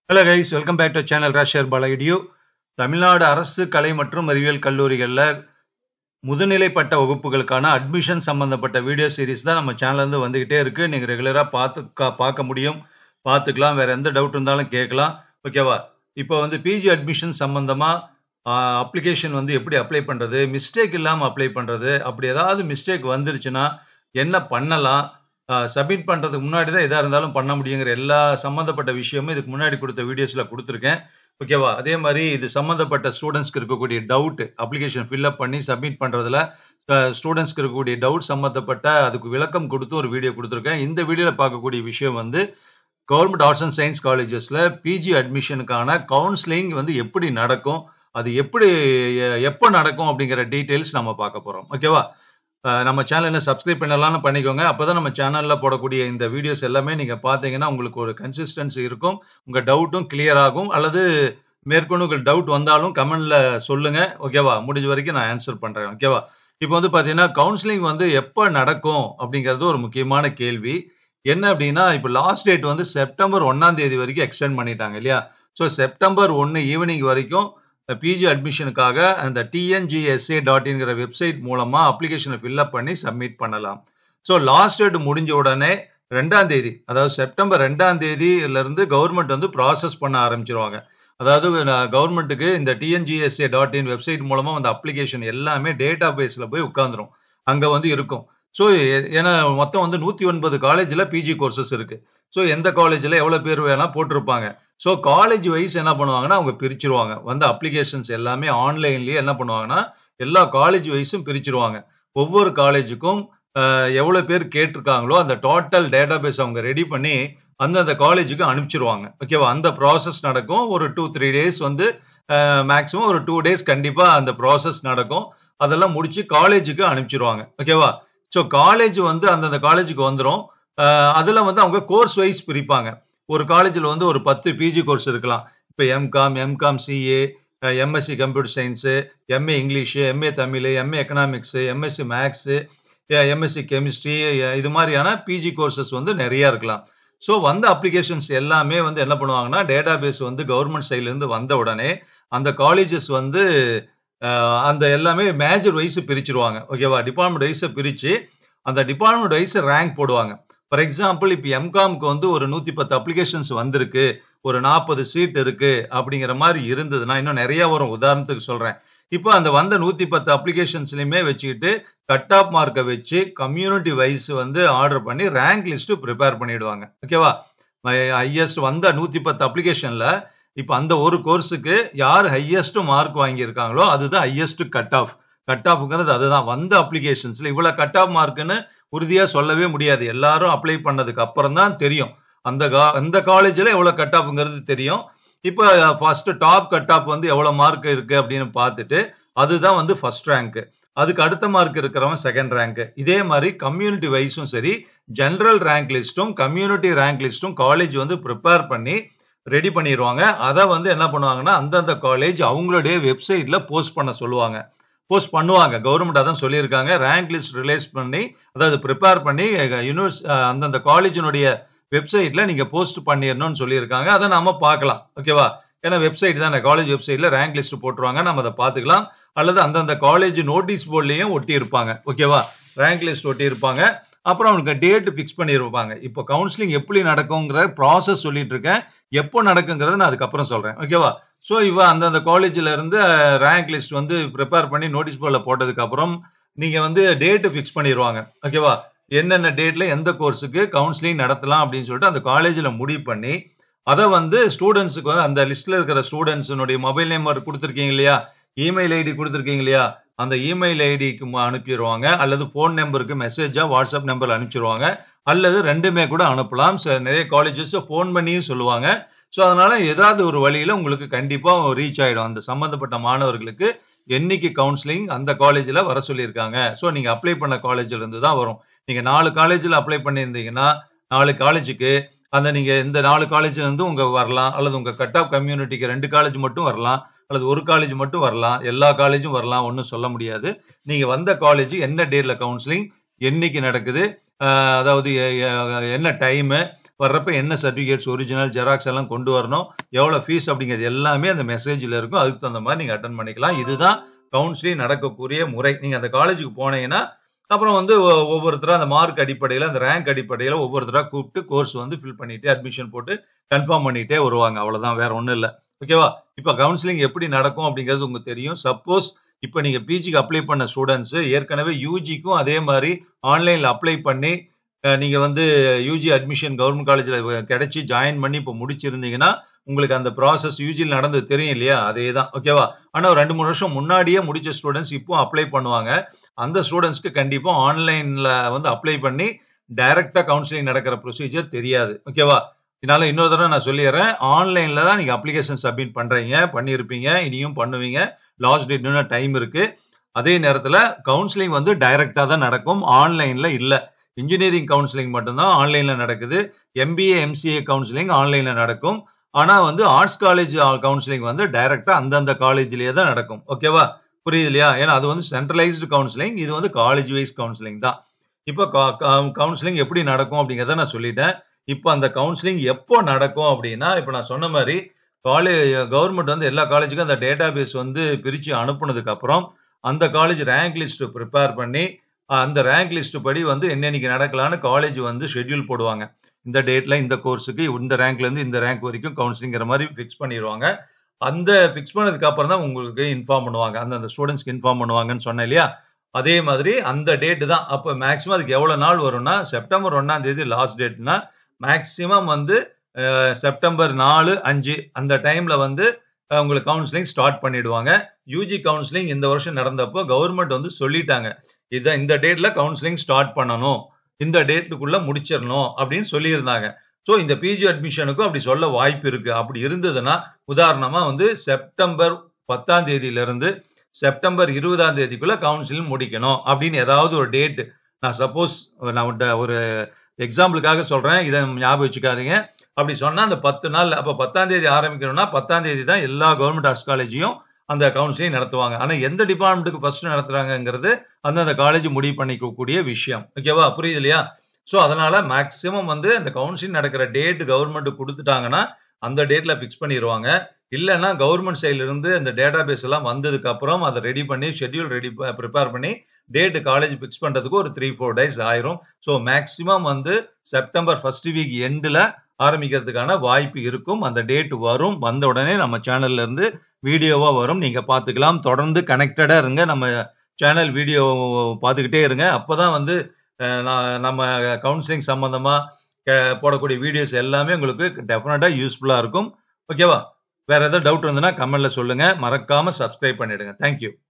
hello guys welcome back to channel ராஷர் பாலகிடியோ தமிழ்நாடு அரசு கலை மற்றும் அறிவியல் கல்லூரிகளில் முதுநிலை பட்ட வகுப்புகளுக்கான அட்மிஷன் சம்பந்தப்பட்ட வீடியோ சீரிஸ் தான் நம்ம சேனல்ல இருந்து வந்துகிட்டே இருக்கு நீங்க ரெகுலரா பார்த்து கா- பார்க்க முடியும் பார்த்துக்கலாம் வேற எந்த டவுட் இருந்தாலும் கேட்கலாம் ஓகேவா இப்போ வந்து பிஜி அட்மிஷன் சம்பந்தமா அப்ளிகேஷன் வந்து எப்படி அப்ளை பண்றது மிஸ்டேக் இல்லாம அப்ளை பண்றது அப்படி ஏதாவது மிஸ்டேக் வந்துருச்சுன்னா என்ன பண்ணலாம் சப்மிட் பண்றதுக்கு முன்னாடி தான் எதா இருந்தாலும் பண்ண முடியுங்கிற எல்லா சம்மந்தப்பட்ட விஷயமும் இதுக்கு முன்னாடி கொடுத்த வீடியோஸ்ல கொடுத்துருக்கேன் ஓகேவா அதே மாதிரி இது சம்மந்தப்பட்ட ஸ்டூடெண்ட்ஸ்க்கு இருக்கக்கூடிய டவுட் அப்ளிகேஷன் ஃபில்அப் பண்ணி சப்மிட் பண்றதுல ஸ்டூடெண்ட்ஸ்க்கு இருக்கக்கூடிய டவுட் சம்மந்தப்பட்ட அதுக்கு விளக்கம் கொடுத்து ஒரு வீடியோ கொடுத்துருக்கேன் இந்த வீடியோல பார்க்கக்கூடிய விஷயம் வந்து கவர்மெண்ட் ஆர்ட்ஸ் அண்ட் சயின்ஸ் காலேஜஸ்ல பிஜி அட்மிஷனுக்கான கவுன்சிலிங் வந்து எப்படி நடக்கும் அது எப்படி எ- எப்போ நடக்கும் அப்படிங்கிற டீட்டெயில்ஸ் நம்ம பார்க்க போறோம் ஓகேவா அஹ் நம்ம சேனலை சப்ஸ்கிரைப் பண்ணலாம்னு பண்ணிக்கோங்க அப்பதான் நம்ம சேனல்ல போடக்கூடிய இந்த வீடியோஸ் எல்லாமே நீங்க பாத்தீங்கன்னா உங்களுக்கு ஒரு கன்சிஸ்டன்சி இருக்கும் உங்க டவுட்டும் கிளியர் ஆகும் அல்லது மேற்கொண்டு உங்களுக்கு டவுட் வந்தாலும் கமெண்ட்ல சொல்லுங்க ஓகேவா முடிஞ்ச வரைக்கும் நான் ஆன்சர் பண்றேன் ஓகேவா இப்போ வந்து பாத்தீங்கன்னா கவுன்சிலிங் வந்து எப்போ நடக்கும் அப்படிங்கிறது ஒரு முக்கியமான கேள்வி என்ன அப்படின்னா இப்போ லாஸ்ட் டேட் வந்து செப்டம்பர் ஒன்னாம் தேதி வரைக்கும் எக்ஸ்டெண்ட் பண்ணிட்டாங்க இல்லையா ஸோ செப்டம்பர் ஒன்று ஈவினிங் வரைக்கும் பிஜி அட்மிஷனுக்காக அந்த டிஎன்ஜிஎஸ்ஏ டாட் இன்கிற வெப்சைட் மூலமா அப்ளிகேஷனை ஃபில்அப் பண்ணி சப்மிட் பண்ணலாம் ஸோ லாஸ்ட் டேட் முடிஞ்ச உடனே ரெண்டாம் தேதி அதாவது செப்டம்பர் ரெண்டாம் தேதியில இருந்து கவர்மெண்ட் வந்து ப்ராசஸ் பண்ண ஆரம்பிச்சிருவாங்க அதாவது கவர்மெண்ட்டுக்கு இந்த டிஎன்ஜிஎஸ்ஏ டாட் இன் வெப்சைட் மூலமா அந்த அப்ளிகேஷன் எல்லாமே டேட்டா பேஸ்ல போய் உட்காந்துரும் அங்க வந்து இருக்கும் ஸோ ஏன்னா மொத்தம் வந்து நூத்தி ஒன்பது காலேஜ்ல பிஜி கோர்சஸ் இருக்கு ஸோ எந்த காலேஜ்ல எவ்வளவு பேர் வேணா போட்டிருப்பாங்க ஸோ காலேஜ் வைஸ் என்ன பண்ணுவாங்கன்னா அவங்க பிரிச்சிருவாங்க வந்து அப்ளிகேஷன்ஸ் எல்லாமே ஆன்லைன்லயே என்ன பண்ணுவாங்கன்னா எல்லா காலேஜ் வைஸும் பிரிச்சிருவாங்க ஒவ்வொரு காலேஜுக்கும் எவ்வளவு பேர் கேட்டிருக்காங்களோ அந்த டோட்டல் டேட்டாபேஸ் அவங்க ரெடி பண்ணி அந்தந்த காலேஜுக்கு அனுப்பிச்சிருவாங்க ஓகேவா அந்த ப்ராசஸ் நடக்கும் ஒரு டூ த்ரீ டேஸ் வந்து மேக்ஸிமம் ஒரு டூ டேஸ் கண்டிப்பா அந்த ப்ராசஸ் நடக்கும் அதெல்லாம் முடிச்சு காலேஜுக்கு அனுப்பிச்சிருவாங்க ஓகேவா ஸோ காலேஜ் வந்து அந்தந்த காலேஜுக்கு வந்துடும் அதில் வந்து அவங்க கோர்ஸ் வைஸ் பிரிப்பாங்க ஒரு காலேஜில் வந்து ஒரு பத்து பிஜி கோர்ஸ் இருக்கலாம் இப்போ MCom MCom CA MSc computer science MA English MA Tamil MA economics MSc maths MSc chemistry இது மாதிரியான பிஜி கோர்சஸ் வந்து நிறைய இருக்கலாம் ஸோ வந்த அப்ளிகேஷன்ஸ் எல்லாமே வந்து என்ன பண்ணுவாங்கன்னா டேட்டா பேஸ் வந்து கவர்மெண்ட் சைட்லேருந்து வந்த உடனே அந்த காலேஜஸ் வந்து அஹ், அந்த எல்லாமே மேஜர் வைஸ் பிரிச்சிருவாங்க ஓகேவா டிபார்ட்மெண்ட் வைஸை பிரித்து அந்த டிபார்ட்மெண்ட் வைஸ் ரேங்க் போடுவாங்க ஃபார் எக்ஸாம்பிள் இப்போ எம்காம்க்கு வந்து ஒரு நூற்றி பத்து அப்ளிகேஷன்ஸ் வந்திருக்கு ஒரு நாற்பது சீட் இருக்கு அப்படிங்கிற மாதிரி இருந்ததுன்னா இன்னும் நிறைய வரும் உதாரணத்துக்கு சொல்றேன் இப்போ அந்த வந்த நூத்தி பத்து அப்ளிகேஷன்ஸ்லையுமே வச்சுக்கிட்டு கட் ஆஃப் மார்க்கை வச்சு கம்யூனிட்டி வைஸ் வந்து ஆர்டர் பண்ணி ரேங்க் லிஸ்ட் ப்ரிப்பேர் பண்ணிடுவாங்க ஓகேவா ஹையஸ்ட் வந்த நூத்தி பத்து அப்ளிகேஷன்ல இப்போ அந்த ஒரு கோர்ஸுக்கு யார் ஹையஸ்ட் மார்க் வாங்கியிருக்காங்களோ அதுதான் ஹையஸ்ட் கட் ஆஃப் கட் ஆஃப்ங்கிறது அதுதான் வந்த அப்ளிகேஷன்ஸ்ல இவ்வளவு கட் ஆஃப் மார்க்குன்னு உறுதியா சொல்லவே முடியாது எல்லாரும் அப்ளை பண்ணதுக்கு அப்புறம் தான் தெரியும் அந்த கா- அந்த காலேஜ்ல எவ்வளவு கட் ஆஃப்ங்கிறது தெரியும் இப்போ ஃபர்ஸ்ட் டாப் கட் ஆஃப் வந்து எவ்வளவு மார்க் இருக்கு அப்படின்னு பார்த்துட்டு அதுதான் வந்து ஃபர்ஸ்ட் ரேங்க் அதுக்கு அடுத்த மார்க் இருக்கிறவன் செகண்ட் ரேங்க் இதே மாதிரி கம்யூனிட்டி வைஸும் சரி ஜெனரல் ரேங்க் லிஸ்ட்டும் கம்யூனிட்டி ரேங்க் லிஸ்ட்டும் காலேஜ் வந்து ப்ரிப்பேர் பண்ணி ரெடி பண்ணிடுவாங்க அதை வந்து என்ன பண்ணுவாங்கன்னா அந்தந்த காலேஜ் அவங்களுடைய வெப்சைட்ல போஸ்ட் பண்ண சொல்லுவாங்க போஸ்ட் பண்ணுவாங்க கவர்மெண்ட் அதான் சொல்லியிருக்காங்க ரேங்க் லிஸ்ட் ரிலீஸ் பண்ணி அதாவது ப்ரிப்பேர் பண்ணி யூனிவர்ஸ் அந்தந்த காலேஜினுடைய வெப்சைட்ல நீங்க போஸ்ட் பண்ணிடணும்னு சொல்லியிருக்காங்க அதை நாம பார்க்கலாம் ஓகேவா ஏன்னா வெப்சைட் தான் காலேஜ் வெப்சைட்ல ரேங்க் லிஸ்ட் போட்டுருவாங்க நம்ம அதை பார்த்துக்கலாம் அல்லது அந்தந்த காலேஜ் நோட்டீஸ் போர்ட்லயும் ஒட்டி இருப்பாங்க ஓகேவா ரேங்க் லிஸ்ட் ஒட்டி இருப்பாங்க அப்புறம் அவனுக்கு டேட் ஃபிக்ஸ் பண்ணியிருப்பாங்க இப்போ கவுன்சிலிங் எப்படி நடக்குங்கிற ப்ராசஸ் சொல்லிட்டு இருக்கேன் எப்போ நடக்குங்கிறத நான் அதுக்கப்புறம் சொல்றேன் ஓகேவா ஸோ இவ அந்தந்த காலேஜ்ல இருந்து ரேங்க் லிஸ்ட் வந்து ப்ரிப்பேர் பண்ணி நோட்டீஸ் போர்டில் போட்டதுக்கு அப்புறம் நீங்க வந்து டேட் ஃபிக்ஸ் பண்ணிடுவாங்க ஓகேவா என்னென்ன டேட்ல எந்த கோர்ஸுக்கு கவுன்சிலிங் நடத்தலாம் அப்படின்னு சொல்லிட்டு அந்த காலேஜில் முடிவு பண்ணி அதை வந்து ஸ்டூடெண்ட்ஸுக்கு வந்து அந்த லிஸ்ட்ல இருக்கிற ஸ்டூடெண்ட்ஸினுடைய மொபைல் நம்பர் கொடுத்துருக்கீங்க இல்லையா இமெயில் ஐடி கொடுத்துருக்கீங்க இல்லையா அந்த இமெயில் ஐடிக்கு அனுப்பிடுவாங்க அல்லது ஃபோன் நம்பருக்கு மெசேஜா வாட்ஸ்அப் நம்பர் அனுப்பிச்சிருவாங்க அல்லது ரெண்டுமே கூட அனுப்பலாம் ச- நிறைய காலேஜஸ் ஃபோன் பண்ணியும் சொல்லுவாங்க ஸோ அதனால ஏதாவது ஒரு வழியில உங்களுக்கு கண்டிப்பா ரீச் ஆயிடும் அந்த சம்பந்தப்பட்ட மாணவர்களுக்கு என்னைக்கு கவுன்சிலிங் அந்த காலேஜில் வர சொல்லியிருக்காங்க ஸோ நீங்க அப்ளை பண்ண காலேஜ்ல இருந்து தான் வரும் நீங்க நாலு காலேஜில் அப்ளை பண்ணியிருந்தீங்கன்னா நாலு காலேஜுக்கு அந்த நீங்க இந்த நாலு காலேஜ்ல இருந்து உங்க வரலாம் அல்லது உங்க கட் ஆஃப் கம்யூனிட்டிக்கு ரெண்டு காலேஜ் மட்டும் வரலாம் அல்லது ஒரு காலேஜ் மட்டும் வரலாம் எல்லா காலேஜும் வரலாம் ஒன்றும் சொல்ல முடியாது நீங்க வந்த காலேஜ் என்ன டேட்ல கவுன்சிலிங் என்னைக்கு நடக்குது ஆஹ் அதாவது எ- எ- என்ன டைமு வர்றப்ப என்ன சர்டிஃபிகேட்ஸ் ஒரிஜினல் ஜெராக்ஸ் எல்லாம் கொண்டு வரணும் எவ்வளோ ஃபீஸ் அப்படிங்கிறது எல்லாமே அந்த மெசேஜில் இருக்கும் அதுக்கு தகுந்த மாதிரி நீங்கள் அட்டன் பண்ணிக்கலாம் இதுதான் கவுன்சிலிங் நடக்கக்கூடிய முறை நீங்கள் அந்த காலேஜுக்கு போனீங்கன்னா அப்புறம் வந்து ஒ- ஒவ்வொருத்தரா அந்த மார்க் அடிப்படையில் அந்த ரேங்க் அடிப்படையில் ஒவ்வொருத்தரா கூப்பிட்டு கோர்ஸ் வந்து ஃபில் பண்ணிட்டு அட்மிஷன் போட்டு கன்ஃபார்ம் பண்ணிட்டே வருவாங்க அவ்வளவுதான் வேற ஒன்றும் இல்லை ஓகேவா இப்போ கவுன்சிலிங் எப்படி நடக்கும் அப்படிங்கிறது உங்களுக்கு தெரியும் சப்போஸ் இப்போ நீங்க பிஜிக்கு அப்ளை பண்ண ஸ்டூடெண்ட்ஸ் ஏற்கனவே யூஜிக்கும் அதே மாதிரி ஆன்லைன்ல அப்ளை பண்ணி அஹ், நீங்க வந்து யூஜி அட்மிஷன் கவர்மெண்ட் காலேஜில் கிடைச்சி ஜாயின் பண்ணி இப்போ முடிச்சிருந்தீங்கன்னா உங்களுக்கு அந்த ப்ராசஸ் யூஜியில் நடந்தது தெரியும் இல்லையா அதே தான் ஓகேவா ஆனால் ஒரு ரெண்டு மூணு வருஷம் முன்னாடியே முடிச்ச ஸ்டூடெண்ட்ஸ் இப்போ அப்ளை பண்ணுவாங்க அந்த ஸ்டூடெண்ட்ஸ்க்கு கண்டிப்பா ஆன்லைன்ல வந்து அப்ளை பண்ணி டைரக்டா கவுன்சிலிங் நடக்கிற ப்ரொசீஜர் தெரியாது ஓகேவா இதனால இன்னொரு தடவை நான் சொல்லிடுறேன் ஆன்லைன்ல தான் நீங்க அப்ளிகேஷன் சப்மிட் பண்றீங்க பண்ணியிருப்பீங்க இனியும் பண்ணுவீங்க லாஸ்ட் டேட் இன்னும் டைம் இருக்கு அதே நேரத்துல கவுன்சிலிங் வந்து டைரக்டா தான் நடக்கும் ஆன்லைன்ல இல்ல இன்ஜினியரிங் கவுன்சிலிங் மட்டும்தான் ஆன்லைன்ல நடக்குது எம்பிஏ எம்சிஏ கவுன்சிலிங் ஆன்லைன்ல நடக்கும் ஆனா வந்து ஆர்ட்ஸ் காலேஜ் கவுன்சிலிங் வந்து டைரக்டா அந்தந்த காலேஜ்லயே தான் நடக்கும் ஓகேவா புரியுது இல்லையா ஏன்னா அது வந்து சென்ட்ரலைஸ்டு கவுன்சிலிங் இது வந்து காலேஜ் வைஸ் கவுன்சிலிங் தான் இப்போ கவுன்சிலிங் எப்படி நடக்கும் அப்படிங்கிறத நான் சொல்லிட்டேன் இப்போ அந்த கவுன்சிலிங் எப்போ நடக்கும் அப்படின்னா இப்போ நான் சொன்ன மாதிரி காலேஜ் கவர்மெண்ட் வந்து எல்லா காலேஜுக்கும் அந்த டேட்டா பேஸ் வந்து பிரித்து அனுப்புனதுக்கு அப்புறம் அந்த காலேஜ் ரேங்க் லிஸ்ட் ப்ரிப்பேர் பண்ணி அஹ், அந்த ரேங்க் லிஸ்ட் படி வந்து என்னென்னைக்கு நடக்கலான்னு காலேஜ் வந்து ஷெட்யூல் போடுவாங்க இந்த டேட்ல இந்த கோர்ஸுக்கு இந்த ரேங்க்ல இருந்து இந்த ரேங்க் வரைக்கும் கவுன்சிலிங்கிற மாதிரி ஃபிக்ஸ் பண்ணிடுவாங்க அந்த ஃபிக்ஸ் பண்ணதுக்கு அப்புறம் தான் உங்களுக்கு இன்ஃபார்ம் பண்ணுவாங்க அந்த அந்த ஸ்டூடெண்ட்ஸ்க்கு இன்ஃபார்ம் பண்ணுவாங்கன்னு சொன்னேன் இல்லையா அதே மாதிரி அந்த டேட் தான் அப்போ மேக்ஸிமம் அதுக்கு எவ்வளோ நாள் வரும்னா செப்டம்பர் ஒன்றாம் தேதி லாஸ்ட் டேட்னா மேக்ஸிமம் வந்து அஹ், செப்டம்பர் நாலு அஞ்சு அந்த டைம்ல வந்து அஹ், உங்களுக்கு கவுன்சிலிங் ஸ்டார்ட் பண்ணிடுவாங்க யூஜி கவுன்சிலிங் இந்த வருஷம் நடந்தப்போ கவர்மெண்ட் வந்து சொல்லிட்டாங்க இதை இந்த டேட்ல கவுன்சிலிங் ஸ்டார்ட் பண்ணணும் இந்த டேட்டுக்குள்ள முடிச்சிடணும் அப்படின்னு சொல்லியிருந்தாங்க ஸோ இந்த பிஜி அட்மிஷனுக்கும் அப்படி சொல்ல வாய்ப்பு இருக்கு அப்படி இருந்ததுன்னா உதாரணமா வந்து செப்டம்பர் பத்தாம் தேதியில இருந்து செப்டம்பர் இருபதாம் தேதிக்குள்ள கவுன்சிலிங் முடிக்கணும் அப்படின்னு ஏதாவது ஒரு டேட் நான் சப்போஸ் நான் உன்ட்ட ஒரு எக்ஸாம்பிளுக்காக சொல்றேன் இதை ஞாபகம் வச்சுக்காதீங்க அப்படி சொன்னா அந்த பத்து நாள் அப்ப பத்தாம் தேதி ஆரம்பிக்கணும்னா பத்தாம் தேதி தான் எல்லா கவர்மெண்ட் ஆர்ட்ஸ் காலேஜையும் அந்த கவுன்சிலிங் நடத்துவாங்க ஆனா எந்த டிபார்ட்மெண்ட்டுக்கு ஃபர்ஸ்ட் நடத்துறாங்கங்கிறது அந்தந்த காலேஜ் முடிவு பண்ணிக்கக்கூடிய விஷயம் ஓகேவா புரியுது இல்லையா ஸோ அதனால மேக்சிமம் வந்து அந்த கவுன்சிலிங் நடக்கிற டேட் கவர்மெண்ட் கொடுத்துட்டாங்கன்னா அந்த டேட்ல ஃபிக்ஸ் பண்ணிடுவாங்க இல்லைன்னா கவர்மெண்ட் சைட்ல இருந்து அந்த டேட்டா பேஸ் எல்லாம் வந்ததுக்கு அப்புறம் அதை ரெடி பண்ணி ஷெட்யூல் ரெடி ப்ரிப்பேர் பண்ணி டேட் காலேஜ் ஃபிக்ஸ் பண்றதுக்கு ஒரு த்ரீ ஃபோர் டேஸ் ஆயிரும் ஸோ மேக்சிமம் வந்து செப்டம்பர் ஃபர்ஸ்ட் வீக் எண்டில் ஆரம்பிக்கிறதுக்கான வாய்ப்பு இருக்கும் அந்த டேட் வரும் வந்த உடனே நம்ம சேனல்ல இருந்து வீடியோவா வரும் நீங்க பார்த்துக்கலாம் தொடர்ந்து கனெக்டடா இருங்க நம்ம சேனல் வீடியோ பார்த்துக்கிட்டே இருங்க அப்பதான் வந்து அஹ், நான் நம்ம கவுன்சிலிங் சம்பந்தமா அஹ், போடக்கூடிய வீடியோஸ் எல்லாமே உங்களுக்கு டெஃபினட்டா யூஸ்ஃபுல்லா இருக்கும் ஓகேவா வேற ஏதாவது டவுட் இருந்ததுன்னா கமெண்ட்ல சொல்லுங்க மறக்காம சப்ஸ்கிரைப் பண்ணிடுங்க தேங்க்யூ